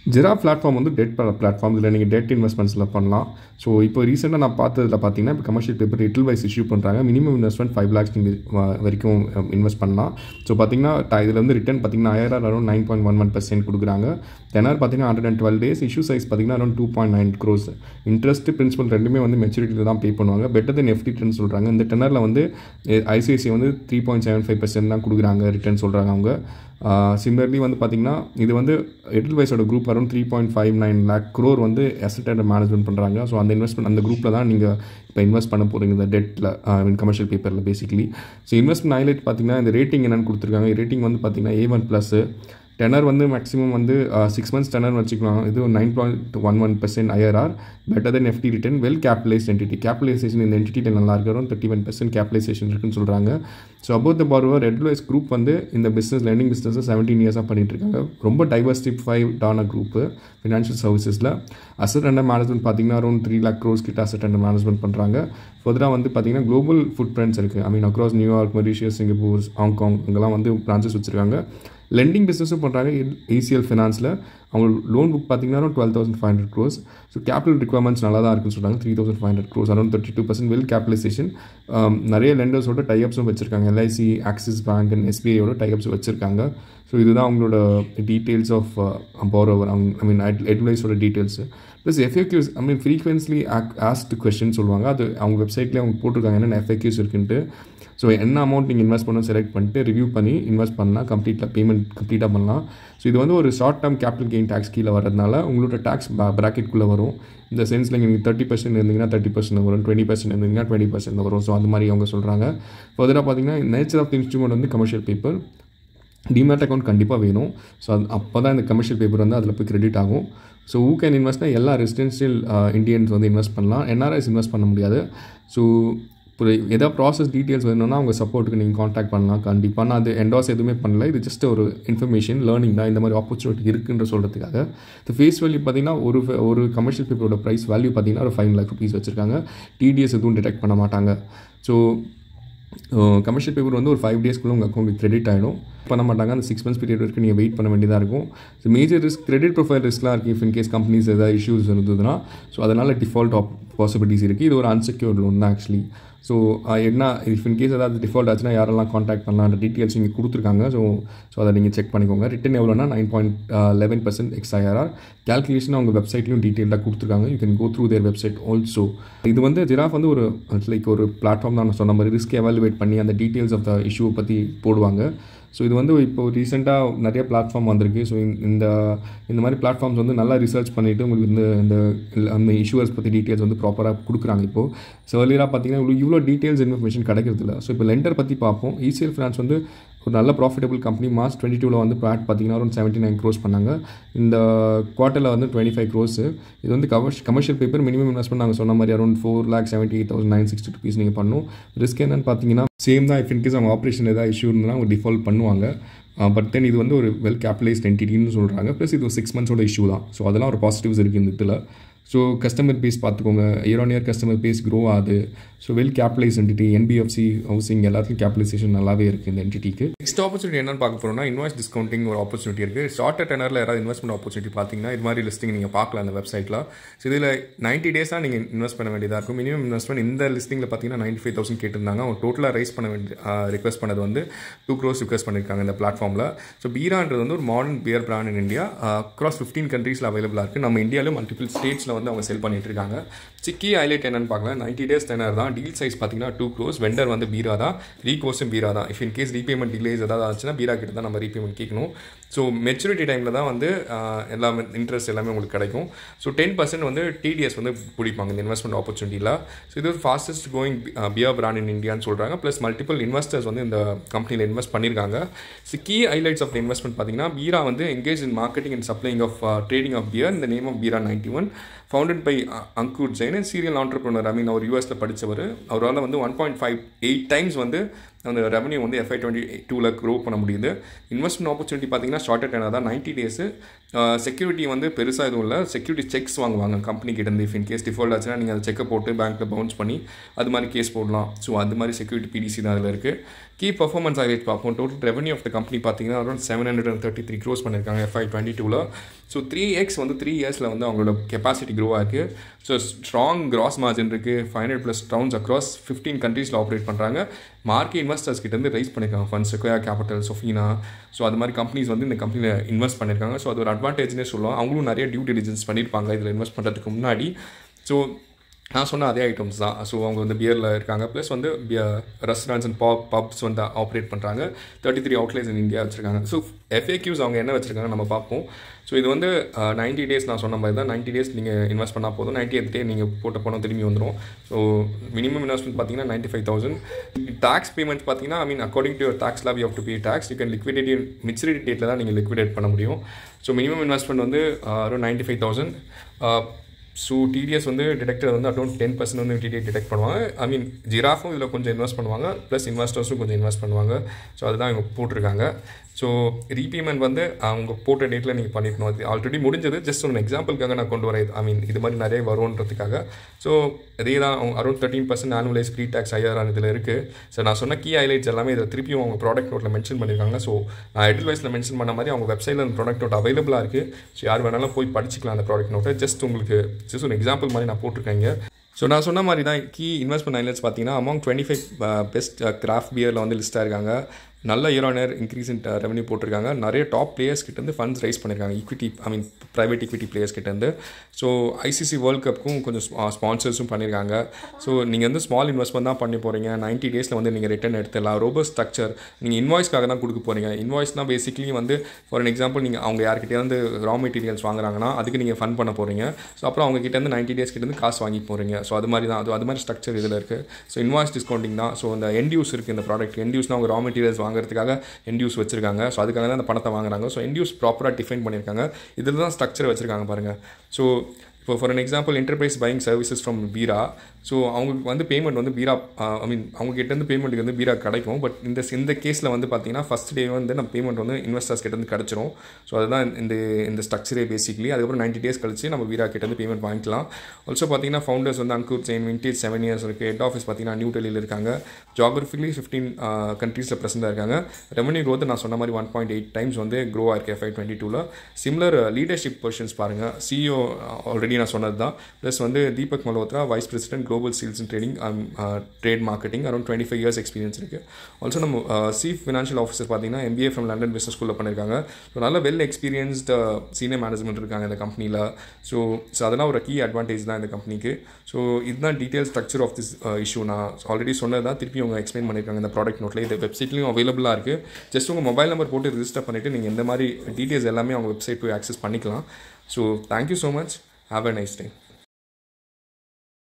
ஜெரா platform வந்து debt platform இதில் நீங்கள் டெட் இன்வெஸ்ட்மெண்ட்ஸில் பண்ணலாம் ஸோ இப்போ ரீசெண்டாக நான் பார்த்ததில் பார்த்தீங்கன்னா இப்போ commercial paper little wise issue பண்ணுறாங்க மினிமம் இன்வெஸ்ட்மெண்ட் ஃபைவ் லேக்ஸ் நீங்கள் வரைக்கும் இன்வெஸ்ட் பண்ணலாம் ஸோ பார்த்தீங்கன்னா இதில் வந்து ரிட்டர்ன் பார்த்தீங்கன்னா IRR around nine point one one percent கொடுக்குறாங்க டென்ஆர் பார்த்தீங்கன்னா hundred and twelve days issue size பார்த்தீங்கன்னா around two point nine crores interest principal ரெண்டுமே வந்து மெச்சூரிட்டியில் தான் பே பண்ணுவாங்க பெட்டர் தென் எஃப்டி ரிட்டர்ன் சொல்கிறாங்க இந்த டென்னரில் வந்து ஐசிஐசிஐ வந்து three point seven five percent தான் கொடுக்குறாங்க ரிட்டர்ன் சொல்கிறாங்க அவங்க சிமிலர்லி வந்து பார்த்திங்கன்னா இது வந்து எட்டில் வைஸோட group around three point five nine lakh crore வந்து அசட் அண்ட் மேனேஜ்மெண்ட் பண்ணுறாங்க ஸோ அந்த இன்வெஸ்ட்மெண்ட் அந்த குரூப்பில் தான் நீங்கள் இப்போ இன்வெஸ்ட் பண்ண போகிறீங்க இந்த டெட்டில் மீன் கமர்ஷியல் பேப்பரில் பேசிக்கலி ஸோ இன்வெஸ்ட்மெண்ட் ஹைலைட் பார்த்தீங்கன்னா இந்த ரேட்டிங் என்னென்னு கொடுத்துருக்காங்க ரேட்டிங் வந்து பார்த்தீங்கன்னா ஏ ஒன் ப்ளஸ்ஸு டெனர் வந்து மேக்ஸிமம் வந்து சிக்ஸ் மந்த்ஸ் டெனர் வச்சுக்கலாம் இது nine point one one percent IRR better then FD return well capitalise entity capitalisation இந்த என்டிட்டியில் நல்லா இருக்கிறோம் தேர்ட்டி ஒன் பர்சன்ட் கேபிடலைசேஷன் இருக்குன்னு சொல்கிறாங்க ஸோ அபவுட் த பார்வர் ரெட்வைஸ் குரூப் வந்து இந்த பிஸ்னஸ் லேர்னிங் பிஸ்னஸை செவன்டீன் இயர்ஸாக பண்ணிட்டு இருக்காங்க ரொம்ப டைவர்சிஃபைவ் டான குரூப்பு ஃபினான்ஷியல் சர்வீசஸில் அசட் அண்டர் மேனேஜ்மெண்ட் பார்த்தீங்கன்னா அரௌண்ட் த்ரீ லேக் க்ரோஸ் கிட்ட அசட் அண்டர் மேனேஜ்மெண்ட் பண்ணுறாங்க ஃபர்தராக வந்து பார்த்தீங்கன்னா குளோபல் ஃபுட் பிரிண்ட்ஸ் இருக்குது I mean across New York Mauritius Singapore Hong Kong இங்கெல்லாம் வந்து பிரான்ச்சஸ் வச்சுருக்காங்க லெண்டிங் பிஸ்னஸும் பண்ணுறாங்க ஏசிஎல் ஃபினான்ஸில் அவங்க லோன் புக் பார்த்தீங்கன்னா twelve thousand five hundred crores so capital requirements நல்லா தான் இருக்குன்னு சொல்கிறாங்க three thousand five hundred crores around thirty two percent well capitalisation நிறைய லெண்டர்ஸோட டைப்ஸும் வச்சிருக்காங்க எல்ஐசி ஆக்சிஸ் பேங்க் அண்ட் எஸ்பிஐயோட டைப்ஸ் வச்சிருக்காங்க ஸோ இதுதான் அவங்களோட டீட்டெயில்ஸ் ஆஃப் போரோவர் அவங்க ஐ மீன் அட்வைஸோட details plus FAQs I mean frequently asked question சொல்லுவாங்க அது அவங்க வெப்சைட்லேயே அவங்க போட்டிருக்காங்க என்னென்ன எஃப்ஏக்யூஸ் இருக்குன்ட்டு ஸோ என்ன அமௌண்ட் நீங்கள் இன்வெஸ்ட் பண்ணணும் செலக்ட் பண்ணிட்டு ரிவ்யூ பண்ணி இன்வெஸ்ட் பண்ணலாம் கம்ப்ளீட்டாக பேமெண்ட் கம்ப்ளீட்டாக பண்ணலாம் ஸோ இது வந்து ஒரு short term capital gain tax கீழே வரதுனால உங்களோட டேக்ஸ் ப்ராக்கெட்குள்ளே வரும் இந்த சென்ஸில் நீங்கள் தேர்ட்டி பர்சன்ட் இருந்தீங்கன்னா தேர்ட்டி பர்சன்ட் வரும் டுவெண்ட்டி பர்சன்ட் இருந்தீங்கன்னா டுவெண்ட்டி பர்சன்ட் வரும் ஸோ அந்த மாதிரி அவங்க சொல்கிறாங்க ஃபர்தராக பார்த்தீங்கன்னா நேச்சர் ஆஃப் தி இன்ஸ்ட்ருமெண்ட் வந்து கமர்ஷியல் பேப்பர் டிமேட் அக்கௌண்ட் கண்டிப்பாக வேணும் ஸோ அது அப்போ தான் இந்த கமர்ஷியல் பேப்பர் வந்து அதில் போய் கிரெடிட் ஆகும் ஸோ ஊ கேன் இன்வெஸ்ட்னா எல்லா ரெசிடென்ஷியல் இந்தியன்ஸ் வந்து இன்வெஸ்ட் பண்ணலாம் என்ஆர்ஐஸ் இன்வெஸ்ட் பண்ண முடியாது ஸோ இப்போ எதாவது ப்ராசஸ் டீட்டெயில்ஸ் வேணும்னா அவங்க சப்போர்ட்டுக்கு நீங்கள் காண்டாக்ட் பண்ணலாம் கண்டிப்பாக நான் அது என்டாஸ் எதுவுமே பண்ணல இது ஜஸ்ட் ஒரு இன்ஃபர்மேஷன் லேர்னிங் தான் இந்த மாதிரி ஆப்பர்ச்சுனிட்டி இருக்குன்ற சொல்கிறதுக்காக இந்த ஃபேஸ் வேல்யூ பார்த்தீங்கன்னா ஒரு ஒரு கமர்ஷியல் பேப்பரோட ப்ரைஸ் வேல்யூ பார்த்தீங்கன்னா ஒரு ஃபைவ் லேக் ருபீஸ் வச்சுருக்காங்க டிடிஎஸ் எதுவும் டிடெக்ட் பண்ண மாட்டாங்க ஸோ கமர்ஷியல் பேப்பர் வந்து ஒரு ஃபைவ் டேஸ்க்குள்ளே உங்கள் அக்கௌண்ட் கிரெடிட் ஆகிடும் பண்ண மாட்டாங்க அந்த சிக்ஸ் மந்த்ஸ் பீரியட் வரைக்கும் நீங்கள் வெயிட் பண்ண வேண்டியதாக இருக்கும் so major risk credit profile ரிஸ்க்லாம் இருக்குது இஃப் இன்கேஸ் கம்பெனிஸ் ஏதாவது இஷ்யூஸ் இருந்ததுன்னா ஸோ அதனால் டிஃபால்ட் ஆப் பாசிபிலிட்டிஸ் இருக்குது இது ஒரு அன்செக்யூர்ட் லோன் தான் ஆக்சுவலி ஸோ என்ன இஃப் இன்கேஸ் ஏதாவது டிஃபால்ட் ஆச்சுன்னா யாரெல்லாம் காண்டாக்ட் பண்ணலான்ற டீட்டெயில்ஸ் இங்கே கொடுத்துருக்காங்க ஸோ ஸோ அதை நீங்கள் செக் பண்ணிக்கோங்க ரிட்டன் எவ்வளோனா nine point eleven percent XIRR calculation அவங்க வெப்சைட்லையும் டீட்டெயிலாக கொடுத்துருக்காங்க you can go through their website also இது வந்து ஜிராஃப் வந்து ஒரு லைக் ஒரு பிளாட்ஃபார்ம் தான் நான் சொன்ன மாதிரி ரிஸ்க் எவாலுவேட் பண்ணி அந்த டீட்டெயில்ஸ் ஆஃப் த இஷ்யூவை பற்றி போடுவாங்க ஸோ இது வந்து இப்போ ரீசெண்டாக நிறைய பிளாட்ஃபார்ம் வந்திருக்கு ஸோ இந்த இந்த மாதிரி பிளாட்ஃபார்ம்ஸ் வந்து நல்லா ரிசர்ச் பண்ணிவிட்டு உங்களுக்கு இந்த இந்த அந்த இஷ்யூஸ் பற்றி டீட்டெயில்ஸ் வந்து ப்ராப்பராக கொடுக்குறாங்க இப்போது ஸோ ஏர்லியராக பார்த்தீங்கன்னா உங்களுக்கு இவ்வளோ டீட்டெயில்ஸ் இன்ஃபர்மேஷன் கிடைக்கிறது இல்லை ஸோ இப்போ லெண்டர் பற்றி பார்ப்போம் இசிஎல் ஃபினான்ஸ் வந்து ஒரு நல்ல ப்ராஃபிட்டபிள் கம்பெனி மார்ச் டுவெண்ட்டி டூவில் வந்து ப்ராட் பார்த்தீங்கன்னா ஒரு செவன்ட்டி நைன் க்ரோஸ் பண்ணாங்க இந்த குவார்ட்டரில் வந்து டுவெண்ட்டி ஃபைவ் க்ரோஸ் இது வந்து கமர்ஷ் கமர்ஷியல் பேப்பர் மினிமம் இன்வெஸ்ட்மெண்ட் நாங்கள் சொன்ன மாதிரி around four lakh seventy eight thousand nine sixty rupees நீங்கள் பண்ணும் ரிஸ்க் என்னன்னு பார்த்தீங்கன்னா சேம் தான் இஃப் இன்கேஸ் அவங்க ஆப்ரேஷன் ஏதாவது இஷ்யூ இருந்தால் அவங்க டிஃபால்ட் பண்ணுவாங்க பட் தென் இது வந்து ஒரு வெல் கேபிடலைஸ்ட் என்டிட்டின்னு சொல்கிறாங்க ப்ளஸ் இது ஒரு சிக்ஸ் மந்த்ஸோட இஷ்யூ தான் ஸோ அதெல்லாம் ஒரு பாசிட்டிவ்ஸ் இருக்குது இந்த இதில் ஸோ கஸ்டமர் பேஸ் பார்த்துக்கோங்க year on year customer base grow ஆகுது so well capitalise entity NBFC housing எல்லாத்துக்கும் கேபிடலைசேஷன் நல்லாவே இருக்குது இந்த என்டிட்டிக்கு நெக்ஸ்ட் ஆப்பர்ச்சுனிட்டி என்னன்னு பார்க்க போகிறோம்னா இன்வாய்ஸ் டிஸ்கவுண்டிங் ஒரு ஆப்பர்ச்சுனிட்டி இருக்குது ஷார்ட் டெனரில் யாராவது இன்வெஸ்ட்மெண்ட் ஆப்பர்ச்சுனிட்டி பார்த்தீங்கன்னா இது மாதிரி லிஸ்டிங் நீங்கள் பார்க்கலாம் அந்த வெப்சைட்டில் ஸோ இதில் நைன்ட்டி டேஸாக நீங்கள் இன்வெஸ்ட் பண்ண வேண்டியதாக இருக்கும் மினிமம் இன்வெஸ்ட்மெண்ட் இந்த லிஸ்டிங்கில் பார்த்தீங்கன்னா நைன்ட்டி ஃபைவ் தௌசண்ட் கேட்டிருந்தாங்க அவங்க டோட்டலாக ரைஸ் பண்ண வேண்டிய ரிக்வஸ்ட் பண்ணது வந்து டூ க்ரோஸ் ரிக்வஸ்ட் பண்ணியிருக்காங்க இந்த பிளாட்ஃபார்மில் ஸோ பீரான்றது வந்து ஒரு modern beer brand in India across fifteen கண்ட்ரீஸில் அவைலபிளாக இருக்குது நம்ம இந்தியாவிலும் மல்டிபிள் ஸ்டேட்ஸில் வந்து அவங்க செல் பண்ணிட்டு இருக்காங்க சிக்கி ஹைலைட் என்னன்னு பார்க்கலாம் நைன்ட்டி டேஸ் டெனர் தான் டீல் சைஸ் பார்த்தீங்கன்னா டூ க்ரோஸ் வெண்டர் வந்து பீரா தான் ரீகோஸும் பீரா தான் if in case repayment delays ஏதாவது ஆச்சுன்னா பீரா கிட்ட தான் நம்ம ரீபேமெண்ட் கேட்கணும் ஸோ மெச்சூரிட்டி டைமில் தான் வந்து எல்லாமே இன்ட்ரெஸ்ட் எல்லாமே உங்களுக்கு கிடைக்கும் ஸோ டென் பர்சன்ட் வந்து டிடிஎஸ் வந்து பிடிப்பாங்க இந்த இன்வெஸ்ட்மெண்ட் ஆப்பர்ச்சுனிட்டியில் ஸோ இது fastest going beer brand in இந்தியான்னு சொல்கிறாங்க ப்ளஸ் மல்டிபிள் இன்வெஸ்டர்ஸ் வந்து இந்த கம்பெனியில் இன்வெஸ்ட் பண்ணியிருக்காங்க so key highlights of the investment பார்த்தீங்கன்னா பீரா வந்து engage in marketing and supplying of trading of beer இந்த name of Bira ninety one founded by Ankur Jain serial entrepreneur I mean அவர் யூஎஸில் படித்தவர் அவரால் வந்து one point five eight times வந்து அந்த ரெவன்யூ வந்து எஃப்ஐ டுவெண்ட்டி டூவில் க்ரோ பண்ண முடியுது இன்வெஸ்ட்மெண்ட் ஆப்பர்ச்சுனிட்டி பார்த்தீங்கன்னா ஷார்ட் டென் தான் நைன்ட்டி டேஸு செக்யூரிட்டி வந்து பெருசாக எதுவும் இல்லை செக்யூரிட்டி செக்ஸ் வாங்குவாங்க கம்பெனி கிட்டேருந்து இஃப் இன் கேஸ் டிஃபால்ட் ஆச்சுன்னா நீங்கள் அதை செக்கை போட்டு பேங்க்கில் பவுன்ஸ் பண்ணி அது மாதிரி கேஸ் போடலாம் ஸோ அது மாதிரி செக்யூரிட்டி பிடிசி தான் அதில் இருக்குது கீ பர்ஃபார்மன்ஸ் ஹைலைட் பார்ப்போம் total revenue of the company பார்த்தீங்கன்னா around seven hundred and thirty three crores பண்ணியிருக்காங்க எஃப்ஐ டுவெண்ட்டி டூவில் ஸோ த்ரீ எக்ஸ் வந்து த்ரீ இயர்ஸில் வந்து அவங்களோட கெப்பாசிட்டி க்ரோ ஆயிருக்கு ஸோ ஸ்ட்ராங் கிராஸ் மார்ஜின் இருக்குது five hundred plus towns across fifteen கண்ட்ரீஸில் ஆப்ரேட் பண்ணுறாங்க மார்க்கெட் இன்வெஸ்டர்ஸ் கிட்டேருந்து ரைஸ் பண்ணியிருக்காங்க funds Sequoia Capital Sofina so அது மாதிரி கம்பெனிஸ் வந்து இந்த கம்பெனியில் இன்வெஸ்ட் பண்ணியிருக்காங்க ஸோ அது ஒரு அட்வான்டேஜ்னே சொல்லலாம் அவங்களும் நிறைய டியூ டெலிஜென்ஸ் பண்ணியிருப்பாங்க இதில் இன்வெஸ்ட் பண்ணுறதுக்கு முன்னாடி ஸோ நான் சொன்ன அதே ஐட்டம்ஸ் தான் ஸோ அவங்க வந்து பியரில் இருக்காங்க ப்ளஸ் வந்து ரெஸ்டாரண்ட்ஸ் அண்ட் பாப் பப்ஸ் வந்து ஆப்ரேட் பண்ணுறாங்க thirty three outlets in India வச்சுருக்காங்க ஸோ எஃப்ஏக்யூஸ் அவங்க என்ன வச்சுருக்காங்க நம்ம பார்ப்போம் ஸோ இது வந்து நைன்ட்டி டேஸ் நான் சொன்ன மாதிரி தான் நைன்ட்டி டேஸ் நீங்கள் இன்வெஸ்ட் பண்ணால் போதும் நைன்ட்டி எய்த் டே நீங்கள் போட்ட பணம் திரும்பி வந்துடும் ஸோ மினிமம் இன்வெஸ்ட்மெண்ட் பார்த்தீங்கன்னா ninety five thousand tax payment பார்த்தீங்கன்னா I mean according to tax slab you to pay tax you can liquidate maturity டேட்டில் தான் நீங்கள் லிக்விடேட் பண்ண முடியும் ஸோ மினிமம் இன்வெஸ்ட்மெண்ட் வந்து around ninety five thousand so TDS வந்து detector வந்து அரௌண்ட் டென் பர்சன்ட் வந்து டிடிஎஸ் டிடெக்ட் பண்ணுவாங்க ஐ மீன் ஜிராஃபும் இதில் கொஞ்சம் இன்வெஸ்ட் பண்ணுவாங்க ப்ளஸ் இன்வெஸ்டர்ஸும் கொஞ்சம் இன்வெஸ்ட் பண்ணுவாங்க ஸோ அதுதான் இவங்க போட்டிருக்காங்க ஸோ ரீபேமெண்ட் வந்து அவங்க போட்ட டேட்டில் நீங்கள் பண்ணிக்கணும் அது ஆல்ரெடி முடிஞ்சது ஜஸ்ட் ஒரு எக்ஸாம்பிளுக்காக நான் கொண்டு வரேன் ஐ மீன் இது மாதிரி நிறைய வரும்ன்றதுக்காக ஸோ இதே தான் அவங்க around thirteen percent annualised free tax IR இதில் இருக்குது ஸோ நான் சொன்ன கீ ஹைலைட்ஸ் எல்லாமே இதில் திருப்பியும் அவங்க ப்ராடக்ட் நோட்டில் மென்ஷன் பண்ணியிருக்காங்க ஸோ நான் எட்வைஸில் மென்ஷன் பண்ண மாதிரி அவங்க வெப்சைட்டில் அந்த ப்ராடக்ட் நோட் அவைலபிளாக இருக்குது ஸோ யார் வேணாலும் போய் படிச்சிக்கலாம் அந்த ப்ராடக்ட் நோட்டை ஜஸ்ட் உங்களுக்கு ஜஸ்ட் ஒரு எக்ஸாம்பிள் மாதிரி நான் போட்டிருக்கேங்க ஸோ நான் சொன்ன மாதிரி தான் கீ இன்வெஸ்ட்மெண்ட் ஹைலைட்ஸ் பார்த்தீங்கன்னா among twenty five best craft பியரில் வந்து லிஸ்ட்டாக இருக்காங்க நல்ல year on year increase in revenue போட்டிருக்காங்க நிறைய டாப் பிளேயர்ஸ் கிட்டேருந்து ஃபண்ட்ஸ் ரைஸ் பண்ணியிருக்காங்க equity I mean private equity players கிட்டேருந்து ஸோ ஐசிசி வேர்ல்ட் கப்புக்கும் கொஞ்சம் ஸ்பான்சர்ஸும் பண்ணியிருக்காங்க ஸோ நீங்கள் வந்து ஸ்மால் இன்வெஸ்ட்மெண்ட் தான் பண்ணி போகிறீங்க நைன்ட்டி டேஸில் வந்து நீங்கள் ரிட்டர்ன் எடுத்துடலாம் ரோபோ ஸ்ட்ரக்சர் நீங்கள் இன்வாய்ஸ்க்காக தான் கொடுக்க போகிறீங்க இன்வாய்ஸ்னால் பேசிக்லி வந்து ஃபார் எக்ஸாம்பிள் நீங்கள் அவங்க யார்கிட்டேருந்து ரா மெட்டீரியல்ஸ் வாங்குறாங்கன்னா அதுக்கு நீங்கள் ஃபண்ட் பண்ண போகிறீங்க ஸோ அப்புறம் அவங்க கிட்டேருந்து நைன்ட்டி டேஸ் கிட்டேருந்து காசு வாங்கி போகிறீங்க ஸோ அது மாதிரி தான் அது அது மாதிரி ஸ்ட்ரக்சர் இதில் இருக்குது ஸோ இன்வாய்ஸ் டிஸ்கவுண்டிங் தான் ஸோ இந்த எண்ட் யூஸ் இருக்குது இந்த ப்ராடக்ட் எண்ட் யூஸ்னால் அவங்க ரா மெட்டீரியல்ஸ் வாங்குறதுக்காக எண்ட்யூஸ் வச்சிருக்காங்க ஸோ அதுக்காக தான் அந்த பணத்தை வாங்குறாங்க ஸோ எண்ட்யூஸ் ப்ராப்பராக டிஃபைன் பண்ணியிருக்காங்க இதில் தான் ஸ்ட்ரக்சர் வச்சிருக்காங்க பாருங்கள் ஸோ இப்போ for an example enterprise buying services from Bira so அவங்களுக்கு வந்து பேமெண்ட் வந்து பீரா ஐ மீன் அவங்க கிட்டேருந்து பேமெண்ட்டுக்கு வந்து பீரா கிடைக்கும் பட் இந்த இந்த கேஸில் வந்து பார்த்தீங்கன்னா ஃபஸ்ட் டே வந்து நம்ம பேமெண்ட் வந்து இன்வெஸ்டர்ஸ் கிட்டேருந்து கிடச்சிரும் ஸோ அதுதான் இந்த இந்த ஸ்ட்ரக்சரே பேசிக்லி அதுக்கப்புறம் நைன்ட்டி டேஸ் கழிச்சு நம்ம வீரா கிட்டேருந்து பேமெண்ட் வாங்கிக்கலாம் ஆல்சோ பார்த்தீங்கன்னா ஃபவுண்டர்ஸ் வந்து Ankur Jain vintage seven years இருக்குது ஹெட் ஆஃபீஸ் பார்த்தீங்கன்னா நியூ டெல்லியில் இருக்காங்க ஜாகிரஃபிக்லி ஃபிஃப்டீன் கண்ட்ரீஸில் ப்ரெசென்ட்டாக இருக்காங்க ரெவன்யூ க்ரோத் நான் சொன்ன மாதிரி ஒன் பாயிண்ட் எயிட் டைம்ஸ் வந்து க்ரோ ஆயிருக்கு எஃப்ஐ டுவெண்ட்டி டூவில் சிம்லர் லீடர்ஷிப் பொசிஷன்ஸ் பாருங்கள் சிஇஓ ஆல்ரெடி நான் சொன்னது தான் ப்ளஸ் வந்து Deepak Malhotra vice president global sales and trading trade marketing around twenty five years experience இருக்குது ஆல்சோ நம்ம சீஃப் ஃபினான்ஷியல் ஆஃபீஸர் பார்த்தீங்கன்னா எம்பிஏ ஃப்ரம் லண்டன் பிஸ்னஸ் ஸ்கூலில் பண்ணியிருக்காங்க ஸோ நல்ல வெல் எக்ஸ்பீரியன்ஸ்டு சீனியர் மேனேஜ்மெண்ட் இருக்காங்க இந்த கம்பெனியில் ஸோ ஸோ அதெல்லாம் ஒரு கீ அட்வான்டேஜ் தான் இந்த கம்பெனிக்கு ஸோ இதுதான் detail structure of this issue நான் ஆல்ரெடி சொன்னது தான் திருப்பி அவங்க எக்ஸ்பிளைன் பண்ணியிருக்காங்க இந்த ப்ராடக்ட் நோட்டில் இது வெப்சைட்லையும் அவைலபிளாக இருக்குது ஜஸ்ட் உங்கள் மொபைல் நம்பர் போட்டு ரிஜிஸ்டர் பண்ணிவிட்டு நீங்கள் இந்த மாதிரி டீட்டெயில்ஸ் எல்லாமே அவங்க வெப்சைட் போய் ஆக்சஸ் பண்ணிக்கலாம் so thank you so much have a nice day